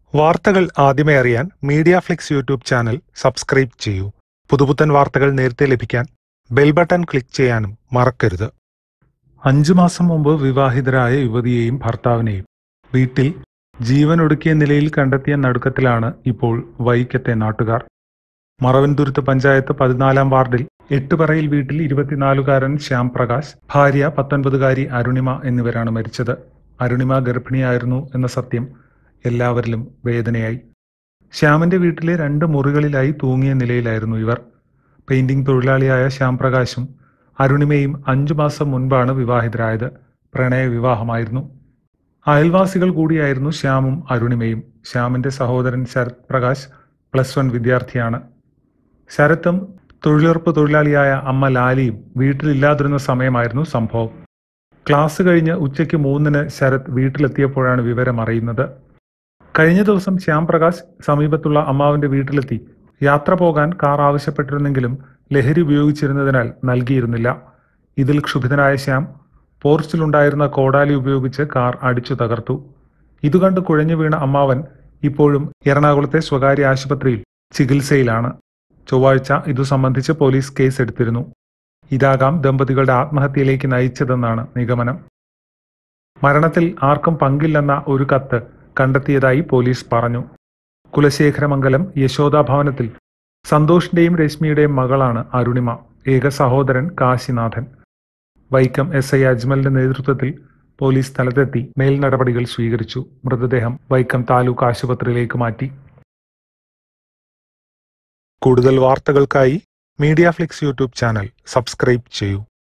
വാർത്തകൾ ആദ്യമേ അറിയാൻ Media Flix YouTube channel subscribe ചെയ്യൂ പുതുപുത്തൻ വാർത്തകൾ നേരത്തെ ലഭിക്കാൻ ബെൽ ബട്ടൺ ക്ലിക്ക് ചെയ്യാനും മറക്കരുത് അഞ്ചു മാസം മുമ്പ് വിവാഹിതരായ യുവതിയെയും ഭർത്താവിനെയും വീട്ടിൽ ജീവനൊടുക്കിയ നിലയിൽ കണ്ടെത്തിയ നടുക്കത്തിലാണ് ഇപ്പോൾ വൈക്കത്തെ നാട്ടുകാർ മറവൻതുരുത്ത് പഞ്ചായത്ത് പതിനാലാം വാർഡിൽ എട്ടുപറയിൽ വീട്ടിൽ ഇരുപത്തിനാലുകാരൻ ശ്യാം പ്രകാശ് ഭാര്യ പത്തൊൻപതുകാരി അരുണിമ എന്നിവരാണ് മരിച്ചത് അരുണിമ ഗർഭിണിയായിരുന്നു എന്ന സത്യം എല്ലാവരിലും വേദനയായി ശ്യാമിന്റെ വീട്ടിലെ രണ്ട് മുറികളിലായി തൂങ്ങിയ നിലയിലായിരുന്നു ഇവർ പെയിന്റിംഗ് തൊഴിലാളിയായ ശ്യാം പ്രകാശും അരുണിമയും അഞ്ചു മാസം മുൻപാണ് വിവാഹിതരായത് പ്രണയ വിവാഹമായിരുന്നു അയൽവാസികൾ കൂടിയായിരുന്നു ശ്യാമും അരുണിമയും ശ്യാമിന്റെ സഹോദരൻ ശരത് പ്രകാശ് പ്ലസ് വൺ വിദ്യാർത്ഥിയാണ് ശരത്തും തൊഴിലുറപ്പ് തൊഴിലാളിയായ അമ്മ ലാലിയും വീട്ടിലില്ലാതിരുന്ന സമയമായിരുന്നു സംഭവം ക്ലാസ് കഴിഞ്ഞ് ഉച്ചയ്ക്ക് മൂന്നിന് ശരത് വീട്ടിലെത്തിയപ്പോഴാണ് വിവരം അറിയുന്നത് കഴിഞ്ഞ ദിവസം ശ്യാം പ്രകാശ് സമീപത്തുള്ള അമ്മാവിന്റെ വീട്ടിലെത്തി യാത്ര പോകാൻ കാർ ആവശ്യപ്പെട്ടിരുന്നെങ്കിലും ലഹരി ഉപയോഗിച്ചിരുന്നതിനാൽ നൽകിയിരുന്നില്ല ഇതിൽ ക്ഷുഭിതനായ ശ്യാം പോർച്ചിലുണ്ടായിരുന്ന കോടാലി ഉപയോഗിച്ച് കാർ അടിച്ചു തകർത്തു ഇതുകണ്ട് കുഴഞ്ഞു വീണ അമ്മാവൻ ഇപ്പോഴും എറണാകുളത്തെ സ്വകാര്യ ആശുപത്രിയിൽ ചികിത്സയിലാണ് ചൊവ്വാഴ്ച ഇതു സംബന്ധിച്ച് പോലീസ് കേസ് എടുത്തിരുന്നു ഇതാകാം ദമ്പതികളുടെ ആത്മഹത്യയിലേക്ക് നയിച്ചതെന്നാണ് നിഗമനം മരണത്തിൽ ആർക്കും പങ്കില്ലെന്ന ഒരു കത്ത് കണ്ടെത്തിയതായി പോലീസ് പറഞ്ഞു കുലശേഖരമംഗലം യശോദാ ഭവനത്തിൽ സന്തോഷിന്റെയും രശ്മിയുടെയും മകളാണ് അരുണിമ ഏക സഹോദരൻ കാശിനാഥൻ വൈക്കം എസ് ഐ അജ്മലിന്റെ നേതൃത്വത്തിൽ പോലീസ് സ്ഥലത്തെത്തി മേൽ നടപടികൾ സ്വീകരിച്ചു മൃതദേഹം വൈക്കം താലൂക്ക് ആശുപത്രിയിലേക്ക് മാറ്റി കൂടുതൽ വാർത്തകൾക്കായി Media Flix YouTube channel subscribe ചെയ്യൂ